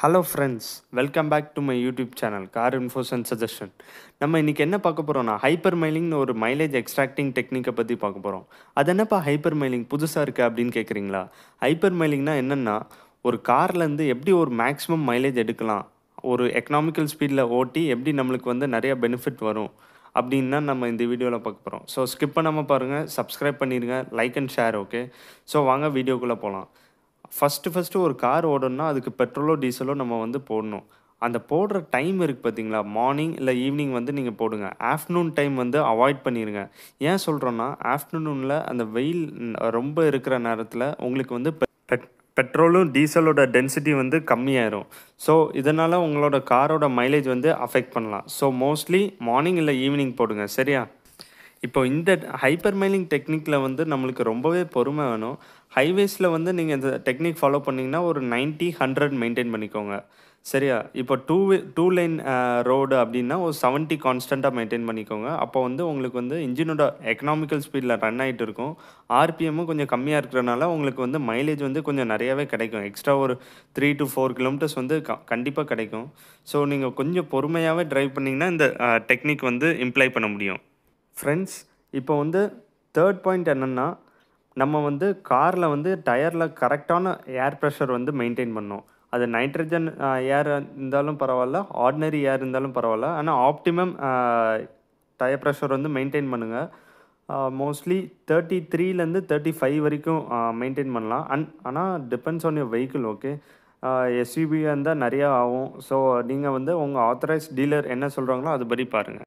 hello friends welcome back to my YouTube channel car infos and suggestion நம்ம இன்றைக்கி என்ன பார்க்க போகிறோம்னா ஹைப்பர் மைலிங்னு ஒரு மைலேஜ் எக்ஸ்ட்ராக்டிங் டெக்னிக்கை பற்றி பார்க்க போகிறோம் அது என்னப்பா ஹைப்பர் மைலிங் புதுசாக இருக்குது அப்படின்னு கேட்குறீங்களா ஹைப்பர் மைலிங்னா என்னென்னா ஒரு கார்லேருந்து எப்படி ஒரு மேக்ஸிமம் மைலேஜ் எடுக்கலாம் ஒரு எக்கனாமிக்கல் ஸ்பீடில் ஓட்டி எப்படி நம்மளுக்கு வந்து நிறைய பெனிஃபிட் வரும் அப்படின்னு தான் நம்ம இந்த வீடியோவில் பார்க்க போகிறோம் ஸோ ஸ்கிப் பண்ணாமல் பாருங்கள் சப்ஸ்கிரைப் பண்ணிடுங்க like and share okay so வாங்க வீடியோக்குள்ளே போகலாம் ஃபஸ்ட்டு ஃபஸ்ட்டு ஒரு கார் ஓடணும்னா அதுக்கு பெட்ரோலோ டீசலோ நம்ம வந்து போடணும் அந்த போடுற டைம் இருக்குது பார்த்தீங்களா மார்னிங் இல்லை ஈவினிங் வந்து நீங்கள் போடுங்க ஆஃப்டர்நூன் டைம் வந்து அவாய்ட் பண்ணிடுங்க ஏன் சொல்கிறோன்னா ஆஃப்டர்நூனில் அந்த வெயில் ரொம்ப இருக்கிற நேரத்தில் உங்களுக்கு வந்து பெட் பெட்ரோலும் டீசலோட டென்சிட்டி வந்து கம்மியாயிரும் ஸோ இதனால் உங்களோட காரோட மைலேஜ் வந்து அஃபெக்ட் பண்ணலாம் ஸோ மோஸ்ட்லி மார்னிங் இல்லை ஈவினிங் போடுங்க சரியா இப்போ இந்த ஹைப்பர் மைலிங் டெக்னிக்கில் வந்து நம்மளுக்கு ரொம்பவே பொறுமை வேணும் ஹைவேஸில் வந்து நீங்கள் இந்த டெக்னிக் ஃபாலோ பண்ணிங்கன்னா ஒரு நைன்ட்டி ஹண்ட்ரட் மெயின்டைன் பண்ணிக்கோங்க சரியா இப்போ டூ டூ லைன் ரோடு அப்படின்னா ஒரு செவன்ட்டி கான்ஸ்டண்ட்டாக மெயின்டைன் பண்ணிக்கோங்க அப்போ வந்து உங்களுக்கு வந்து இன்ஜினோட எக்கனாமிக்கல் ஸ்பீடில் ரன் ஆகிட்டு இருக்கும் ஆர்பிஎம்மும் கொஞ்சம் கம்மியாக இருக்கிறனால உங்களுக்கு வந்து மைலேஜ் வந்து கொஞ்சம் நிறையாவே கிடைக்கும் எக்ஸ்ட்ரா ஒரு த்ரீ டு ஃபோர் கிலோமீட்டர்ஸ் வந்து க கண்டிப்பாக கிடைக்கும் ஸோ நீங்கள் கொஞ்சம் பொறுமையாகவே ட்ரைவ் பண்ணிங்கன்னா இந்த டெக்னிக் வந்து இம்ப்ளை பண்ண முடியும் ஃப்ரெண்ட்ஸ் இப்போ வந்து தேர்ட் பாயிண்ட் என்னென்னா நம்ம வந்து காரில் வந்து டயரில் கரெக்டான ஏர் ப்ரெஷர் வந்து மெயின்டைன் பண்ணோம் அது நைட்ரஜன் ஏர் இருந்தாலும் பரவாயில்ல ஆர்டினரி ஏர் இருந்தாலும் பரவாயில்ல ஆனால் ஆப்டிமம் டயர் ப்ரெஷர் வந்து மெயின்டைன் பண்ணுங்கள் மோஸ்ட்லி தேர்ட்டி த்ரீலேருந்து தேர்ட்டி ஃபைவ் வரைக்கும் மெயின்டைன் பண்ணலாம் அன் ஆனால் depends on your vehicle okay எஸ்யூபியாக இருந்தால் நிறையா ஆகும் ஸோ நீங்கள் வந்து உங்கள் ஆத்தரைஸ் டீலர் என்ன சொல்கிறாங்களோ அதுபடி பாருங்கள்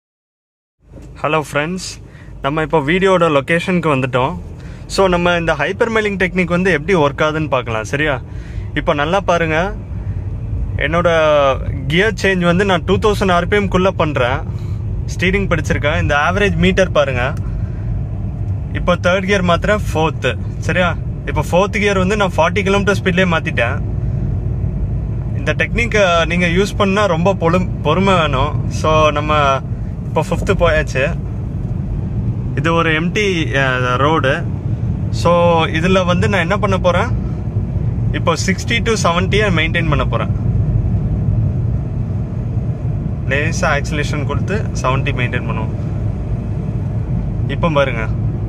ஹலோ ஃப்ரெண்ஸ் நம்ம இப்போ வீடியோட லொக்கேஷனுக்கு வந்துட்டோம் ஸோ நம்ம இந்த ஹைப்பர் மெயிலிங் டெக்னிக் வந்து எப்படி ஒர்க் ஆகுதுன்னு பார்க்கலாம் சரியா இப்போ நல்லா பாருங்கள் என்னோட கியர் சேஞ்ச் வந்து நான் டூ தௌசண்ட் ஆர்பிஎம்குள்ளே பண்ணுறேன் ஸ்டீரிங் படிச்சிருக்கேன் இந்த ஆவரேஜ் மீட்டர் பாருங்கள் இப்போ தேர்ட் கியர் மாத்திரம் ஃபோர்த்து சரியா இப்போ ஃபோர்த் கியர் வந்து நான் ஃபார்ட்டி கிலோமீட்டர் ஸ்பீட்லேயே மாற்றிட்டேன் இந்த டெக்னிக்கை நீங்கள் யூஸ் பண்ணால் ரொம்ப பொறு பொறுமை வேணும் ஸோ நம்ம இப்போ ஃபிஃப்த்து போயாச்சு இது ஒரு எம்டி ரோடு ஸோ இதில் வந்து நான் என்ன பண்ண போகிறேன் இப்போ சிக்ஸ்டி டு செவன்ட்டியை மெயின்டைன் பண்ண போகிறேன் லேசாக ஆக்சிலேஷன் கொடுத்து செவன்ட்டி மெயின்டைன் பண்ணுவோம் இப்போ பாருங்க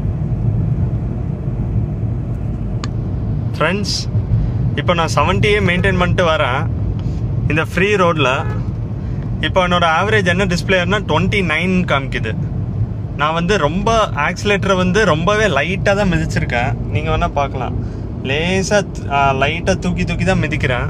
ஃப்ரெண்ட்ஸ் இப்போ நான் செவன்ட்டியே மெயின்டைன் பண்ணிட்டு வரேன் இந்த ஃப்ரீ ரோடில் இப்போ என்னோட ஆவரேஜ் என்ன டிஸ்பிளேயர்னா டுவெண்ட்டி நைன் காமிக்குது நான் வந்து ரொம்ப ஆக்சிலேட்டரை வந்து ரொம்பவே லைட்டாக தான் மிதிச்சிருக்கேன் நீங்கள் வேணால் பார்க்கலாம் லேசாக லைட்டாக தூக்கி தூக்கி தான் மிதிக்கிறேன்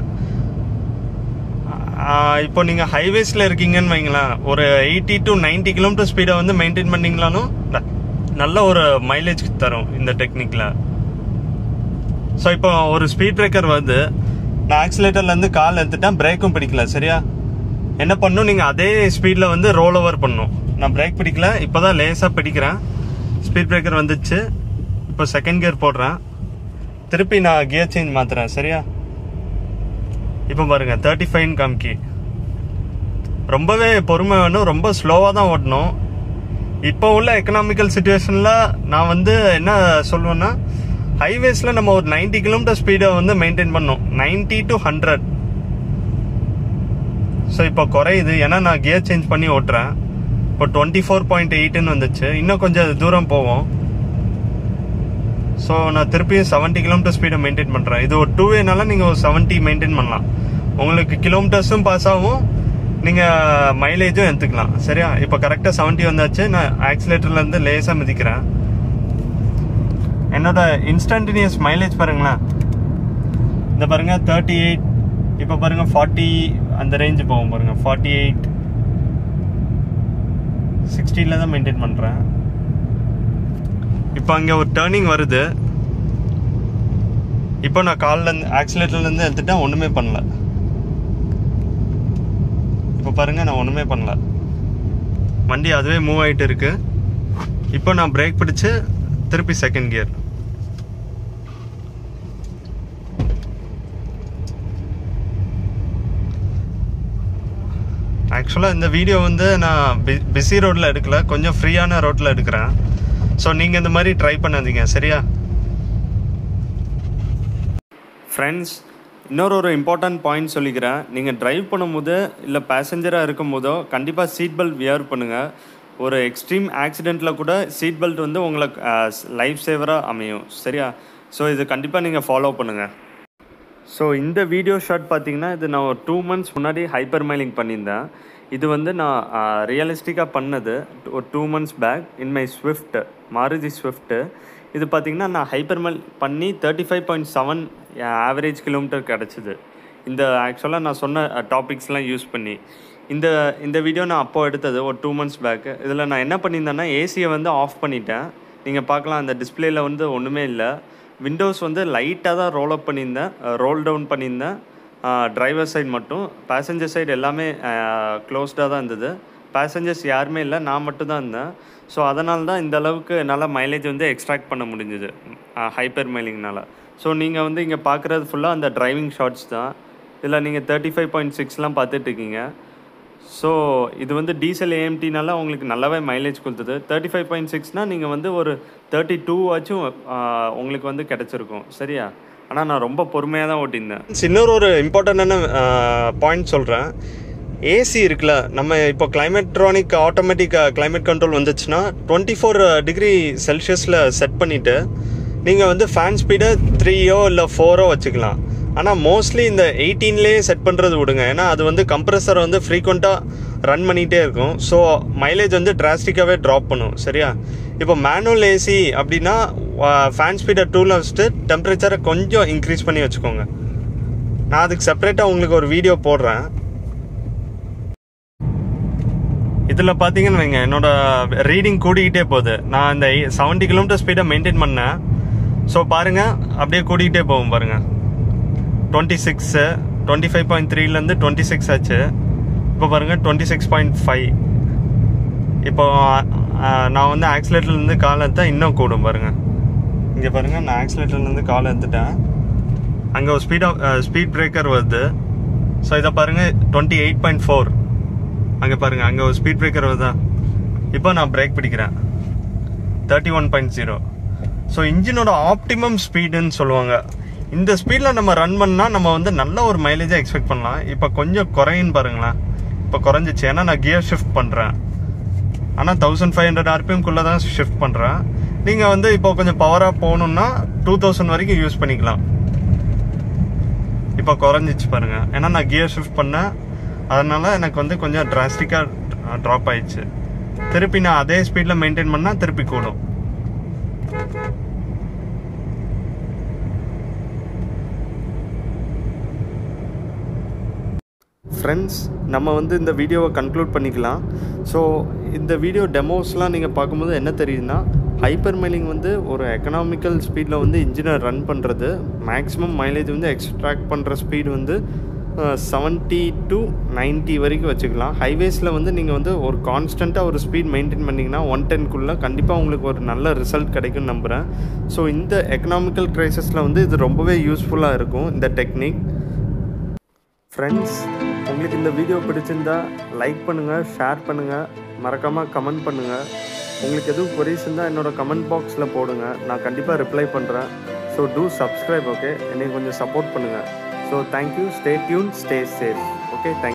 இப்போ நீங்கள் ஹைவேஸில் இருக்கீங்கன்னு வைங்களேன் ஒரு எயிட்டி டு நைன்ட்டி கிலோமீட்டர் ஸ்பீடை வந்து மெயின்டைன் பண்ணிங்களாலும் நல்ல ஒரு மைலேஜ் தரும் இந்த டெக்னிக்கில் ஸோ இப்போ ஒரு ஸ்பீட் பிரேக்கர் வந்து நான் ஆக்சிலேட்டர்லேருந்து கால் எடுத்துட்டேன் பிரேக்கும் பிடிக்கல சரியா என்ன பண்ணும் நீங்கள் அதே ஸ்பீடில் வந்து ரோல் ஓவர் பண்ணும் நான் பிரேக் பிடிக்கல இப்போ தான் லேசாக பிடிக்கிறேன் ஸ்பீட் பிரேக்கர் வந்துச்சு இப்போ செகண்ட் கியர் போடுறேன் திருப்பி நான் கியர் சேஞ்ச் மாத்துறேன் சரியா இப்போ பாருங்க தேர்ட்டி ஃபைவ் காமிக்கி ரொம்பவே பொறுமை வேணும் ரொம்ப ஸ்லோவாக தான் ஓட்டணும் இப்போ உள்ள எக்கனாமிக்கல் சுச்சுவேஷனில் நான் வந்து என்ன சொல்லுவேன்னா ஹைவேஸில் நம்ம ஒரு நைன்டி கிலோமீட்டர் ஸ்பீடை வந்து மெயின்டைன் பண்ணோம் நைன்டி டு ஹண்ட்ரட் ஸோ இப்போ குறையுது ஏன்னா நான் கியர் சேஞ்ச் பண்ணி ஓட்டுறேன் இப்போ டுவெண்ட்டி ஃபோர் பாயிண்ட் எயிட்டுன்னு வந்துச்சு இன்னும் கொஞ்சம் தூரம் போவோம் ஸோ நான் திருப்பியும் செவன்ட்டி கிலோமீட்டர் ஸ்பீடை மெயின்டைன் பண்ணுறேன் இது ஒரு டூ வேனால நீங்கள் ஒரு செவன்ட்டி மெயின்டைன் பண்ணலாம் உங்களுக்கு கிலோமீட்டர்ஸும் பாஸ் ஆகும் நீங்கள் மைலேஜும் எடுத்துக்கலாம் சரியா இப்போ கரெக்டாக செவன்ட்டி வந்தாச்சு நான் ஆக்சிலேட்டர்லேருந்து லேசாக மிதிக்கிறேன் என்னோட இன்ஸ்டன்டனியஸ் மைலேஜ் பாருங்களேன் இந்த பாருங்க தேர்ட்டி எயிட் இப்போ பாருங்க ஃபார்ட்டி அந்த ரேஞ்சு போகும் பாருங்க ஃபார்ட்டி எயிட் சிக்ஸ்டியில் தான் மெயின்டைன் பண்ணுறேன் இப்போ அங்கே ஒரு டேர்னிங் வருது இப்போ நான் கால்லேருந்து ஆக்சிலேட்டர்லேருந்து எடுத்துட்டேன் ஒன்றுமே பண்ணல இப்போ பாருங்க நான் ஒன்றுமே பண்ணல வண்டி அதுவே மூவ் ஆகிட்டு இருக்கு இப்போ நான் பிரேக் பிடிச்சு திருப்பி செகண்ட் கியர் ஆக்சுவலாக இந்த வீடியோ வந்து நான் பி பிஸி ரோட்டில் எடுக்கல கொஞ்சம் ஃப்ரீயான ரோட்டில் எடுக்கிறேன் ஸோ நீங்கள் இந்த மாதிரி ட்ரை பண்ணாதீங்க சரியா ஃப்ரெண்ட்ஸ் இன்னொரு ஒரு இம்பார்ட்டன்ட் பாயிண்ட் சொல்லிக்கிறேன் நீங்கள் டிரைவ் பண்ணும்போது இல்லை பேசஞ்சராக இருக்கும் போதோ கண்டிப்பாக சீட் பெல்ட் வியர் பண்ணுங்கள் ஒரு எக்ஸ்ட்ரீம் ஆக்சிடெண்ட்டில் கூட சீட் பெல்ட் வந்து உங்களுக்கு லைஃப் சேவராக அமையும் சரியா ஸோ இது கண்டிப்பாக நீங்கள் ஃபாலோ பண்ணுங்கள் ஸோ இந்த வீடியோ ஷாட் பார்த்தீங்கன்னா இது நான் ஒரு டூ மந்த்ஸ் முன்னாடி ஹைப்பர் மைலிங் பண்ணியிருந்தேன் இது வந்து நான் ரியலிஸ்டிக்காக பண்ணது ஒரு two months back in my Swift Maruti Swift இது பார்த்தீங்கன்னா நான் ஹைப்பர் மைல் பண்ணி thirty five point seven average kilometre கிடச்சிது இந்த ஆக்சுவலாக நான் சொன்ன டாபிக்ஸ்லாம் யூஸ் பண்ணி இந்த இந்த வீடியோ நான் அப்போ எடுத்தது ஒரு டூ மந்த்ஸ் பேக்கு இதில் நான் என்ன பண்ணியிருந்தேன்னா ஏசியை வந்து ஆஃப் பண்ணிட்டேன் நீங்கள் பார்க்கலாம் அந்த டிஸ்பிளேயில் வந்து ஒன்றுமே இல்லை விண்டோஸ் வந்து லைட்டாக தான் ரோல் அப் பண்ணியிருந்தேன் ரோல் டவுன் பண்ணியிருந்தேன் டிரைவர் சைடு மட்டும் பேசஞ்சர் சைடு எல்லாமே க்ளோஸ்டாக தான் இருந்தது பேசஞ்சர்ஸ் யாருமே இல்லை நான் மட்டும் தான் இருந்தேன் ஸோ அதனால தான் இந்த அளவுக்கு என்னால் மைலேஜ் வந்து எக்ஸ்ட்ராக்ட் பண்ண முடிஞ்சுது ஹைப்பர் மைலிங்னால ஸோ நீங்கள் வந்து இங்கே பார்க்குறது ஃபுல்லாக அந்த டிரைவிங் ஷார்ட்ஸ் தான் இதில் நீங்கள் தேர்ட்டி ஃபைவ் பாயிண்ட் சிக்ஸ்லாம் பார்த்துட்ருக்கீங்க ஸோ இது வந்து டீசல் ஏஎம்டினால உங்களுக்கு நல்லாவே மைலேஜ் கொடுத்தது தேர்ட்டி ஃபைவ் பாயிண்ட் சிக்ஸ்னால் நீங்கள் வந்து ஒரு தேர்ட்டி டூ ஆச்சும் உங்களுக்கு வந்து கிடச்சிருக்கும் சரியா ஆனால் நான் ரொம்ப பொறுமையாக தான் ஓட்டியிருந்தேன் இன்னொரு ஒரு இம்பார்ட்டண்டான பாயிண்ட் சொல்கிறேன் ஏசி இருக்குல்ல நம்ம இப்போ கிளைமேட்ரானிக் ஆட்டோமேட்டிக் கிளைமேட் கண்ட்ரோல் வந்துச்சுன்னா டுவெண்ட்டி ஃபோர் டிகிரி செல்சியஸில் செட் பண்ணிவிட்டு நீங்கள் வந்து ஃபேன் ஸ்பீடை த்ரீயோ இல்லை ஃபோரோ வச்சுக்கலாம் ஆனால் மோஸ்ட்லி இந்த எயிட்டீன்லேயே செட் பண்ணுறது விடுங்க ஏன்னா அது வந்து கம்ப்ரெசர் வந்து ஃப்ரீக்வெண்ட்டாக ரன் பண்ணிகிட்டே இருக்கும் ஸோ மைலேஜ் வந்து டிராஸ்டிக்காகவே ட்ராப் பண்ணும் சரியா இப்போ மேனுவல் ஏசி அப்படின்னா ஃபேன் ஸ்பீடை டூவில் வச்சுட்டு டெம்பரேச்சரை கொஞ்சம் இன்க்ரீஸ் பண்ணி வச்சுக்கோங்க நான் அதுக்கு செப்பரேட்டாக உங்களுக்கு ஒரு வீடியோ போடுறேன் இதில் பார்த்தீங்கன்னு வைங்க என்னோட ரீடிங் கூடிக்கிட்டே போகுது நான் இந்த செவன்ட்டி கிலோமீட்டர் ஸ்பீடை மெயின்டைன் பண்ணேன் ஸோ பாருங்கள் அப்படியே கூடிக்கிட்டே போகும் பாருங்கள் twenty six twenty five point த்ரீலேருந்து டுவெண்ட்டி சிக்ஸ் ஆச்சு இப்போ பாருங்கள் டுவெண்ட்டி சிக்ஸ் பாயிண்ட் ஃபைவ் இப்போ நான் வந்து ஆக்சிலேட்டர்லேருந்து கால் எடுத்தால் இன்னும் கூடும் பாருங்கள் இங்கே பாருங்கள் நான் ஆக்சிலேட்டர்லேருந்து கால் எடுத்துட்டேன் அங்கே ஒரு ஸ்பீடாக ஸ்பீட் பிரேக்கர் வருது ஸோ இதை பாருங்கள் டுவெண்ட்டி எயிட் பாயிண்ட் ஃபோர் அங்கே பாருங்கள் அங்கே ஒரு ஸ்பீட் பிரேக்கர் வருதா இப்போ நான் பிரேக் பிடிக்கிறேன் thirty one point zero so இன்ஜினோட ஆப்டிமம் ஸ்பீடுன்னு சொல்லுவாங்க இந்த ஸ்பீடில் நம்ம ரன் பண்ணால் நம்ம வந்து நல்ல ஒரு மைலேஜாக எக்ஸ்பெக்ட் பண்ணலாம் இப்போ கொஞ்சம் குறையுன்னு பாருங்களேன் இப்போ குறைஞ்சிச்சு ஏன்னா நான் கியர் ஷிஃப்ட் பண்ணுறேன் ஆனால் தௌசண்ட் ஃபைவ் ஹண்ட்ரட் ஆர்பிஎம்குள்ளே தான் ஷிஃப்ட் பண்ணுறேன் நீங்கள் வந்து இப்போ கொஞ்சம் பவராக போகணுன்னா டூ தௌசண்ட் வரைக்கும் யூஸ் பண்ணிக்கலாம் இப்போ குறைஞ்சிச்சு பாருங்கள் ஏன்னா நான் கியர் ஷிஃப்ட் பண்ணேன் அதனால் எனக்கு வந்து கொஞ்சம் டிராஸ்டிக்காக ட்ராப் ஆயிடுச்சு திருப்பி நான் அதே ஸ்பீடில் மெயின்டைன் பண்ணால் திருப்பி கூடும் ஃப்ரெண்ட்ஸ் நம்ம வந்து இந்த வீடியோவை கன்க்ளூட் பண்ணிக்கலாம் ஸோ இந்த வீடியோ டெமோஸ்லாம் நீங்கள் பார்க்கும்போது என்ன தெரியுதுன்னா ஹைப்பர் மைலிங் வந்து ஒரு எக்கனாமிக்கல் ஸ்பீடில் வந்து இன்ஜினை ரன் பண்ணுறது மேக்ஸிமம் மைலேஜ் வந்து எக்ஸ்ட்ராக்ட் பண்ணுற ஸ்பீடு வந்து செவன்ட்டி டு நைன்ட்டி வரைக்கும் வச்சுக்கலாம் ஹைவேஸில் வந்து நீங்கள் வந்து ஒரு கான்ஸ்டண்ட்டாக ஒரு ஸ்பீட் மெயின்டைன் பண்ணிங்கன்னா ஒன் டென்க்குள்ளே கண்டிப்பாக உங்களுக்கு ஒரு நல்ல ரிசல்ட் கிடைக்கும்னு நம்புகிறேன் ஸோ இந்த எக்கனாமிக்கல் க்ரைசஸில் வந்து இது ரொம்பவே யூஸ்ஃபுல்லாக இருக்கும் இந்த டெக்னிக் ஃப்ரெண்ட்ஸ் உங்களுக்கு இந்த வீடியோ பிடிச்சிருந்தா லைக் பண்ணுங்கள் ஷேர் பண்ணுங்கள் மறக்காமல் கமெண்ட் பண்ணுங்கள் உங்களுக்கு எதுவும் கொரிஸ் இருந்தால் என்னோடய கமெண்ட் பாக்ஸில் போடுங்க நான் கண்டிப்பாக ரிப்ளை பண்ணுறேன் ஸோ டூ சப்ஸ்கிரைப் ஓகே என்னை கொஞ்சம் சப்போர்ட் பண்ணுங்கள் so thank you stay tuned stay safe okay thank